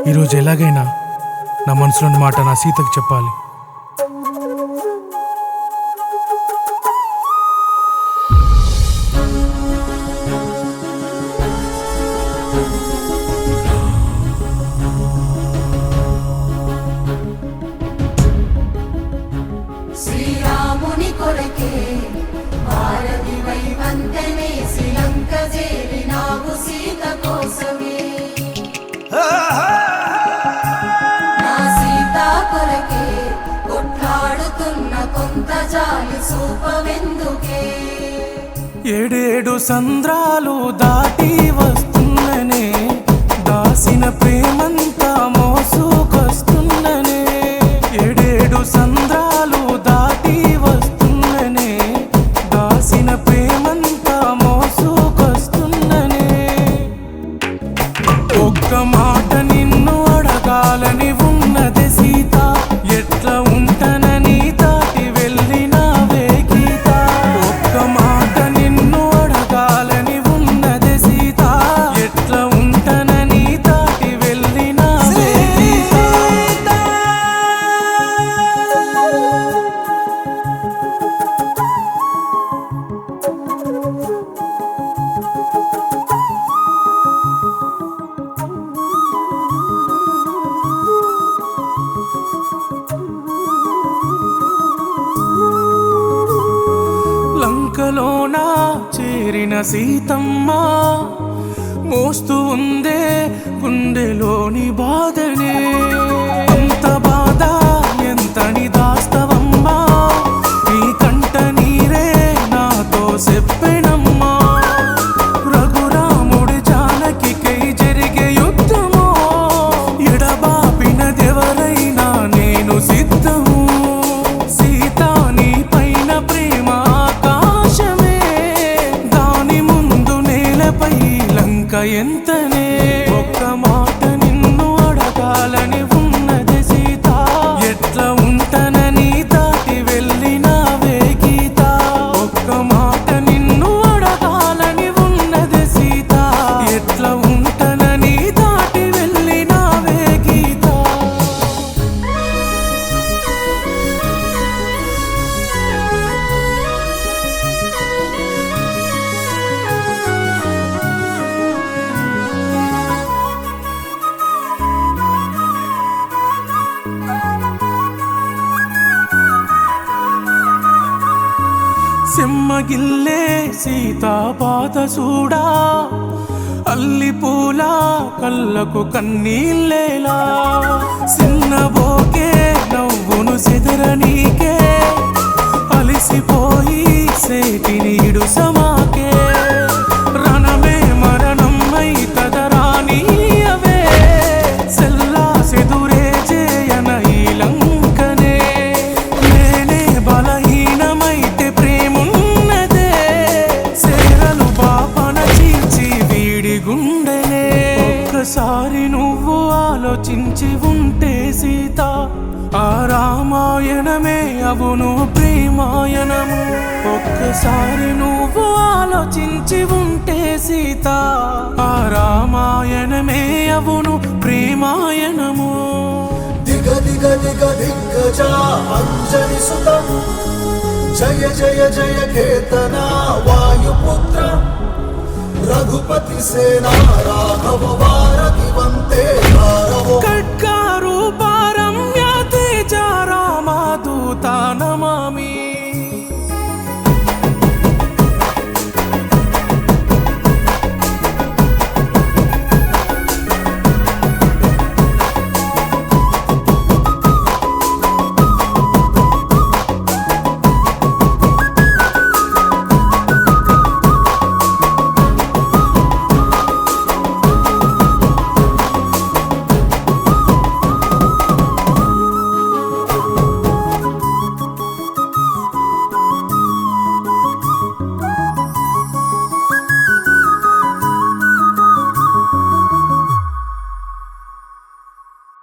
ఈరోజు ఎలాగైనా నా మనసులోని మాట నా సీతకు చెప్పాలి శ్రీరాముని కొరకే భారతి వైవంతనే శ్రీలంక చేరినావు సీత కోసమే నా సీత కొరకే కొట్లాడుతున్న కొంత జాలి సూపవెందుకే ఏడేడు సంద్రాలు దాటి వస్తున్ననే దాసిన ప్రేమంతా మోసుకొస్తున్ననే ఏడేడు సంద్రాలు దాటి వస్తున్ననే దాసిన ప్రేమంతా మోసుకొస్తున్ననే ఒక్క మాట నిన్ను అడగాలని ఉన్నది సీత ఎట్లా ఉంటానని దాటి వెళ్ళినావే గీత ఒక్క మాట నిన్ను అడగాలని ఉన్నది సీత ఎట్లా ఉంటానని దాటి వెళ్ళినావే గీత లంకలోన చేరిన సీతమ్మ మోస్తూ ఉందే గుండెలోని బాధనే అంత బాధ ఎంతని దాస్తవమ్మా నీ కంట నీరే నాతో చెప్పెనమ్మా రఘురాముడి జానకి కై జరిగే యుద్ధము ఎడబాపినదెవరైనా నేను సిద్ధము సీతా నీ పైన ప్రేమ ఆకాశమే దాని ముందు నేలపై లంక ఎంతనే ఒక్క మాట నిన్ను అడగాలని ఉన్నది సీత ఎట్లా ఉంటానని దాటి వెళ్ళినావే గీత ఒక్క మాట నిన్ను అడగాలని ఉన్నది సీత ఎట్లా ఉంటానని దాటి వెళ్ళినావే గీత సెమ్మగిల్లే సీతాపాత సూడా అల్లి పూల కళ్ళకు కన్నీళ్ళేలా సిన్నబోకే నవ్వును సెదరనీకే అలిసిపోయి సేటినీడు సమాకే రణమే మరణమై కదరానీయవే సెల్లా సెదురే చేయన ఈ లంకనే నేనే బలహీనమైతే ప్రేమున్నదే సేరలు బాపన చీల్చి వీడి గుండెనే ఒక్కసారి నువ్వు ఆలోచించి ఉంటే సీత ఆ రామాయణమే అవును ప్రేమాయణము ఒక్కసారి నువ్వు ఆలోచించి ఉంటే సీత ఆ రామాయణమే అవును ప్రేమాయణము దిగ దిగ దిగ దిగ్గజ అంజలి సుతం జయ జయ జయ కేతన వాయుపుత్ర రఘుపతి సేనా రాఘవ వారధి వంతే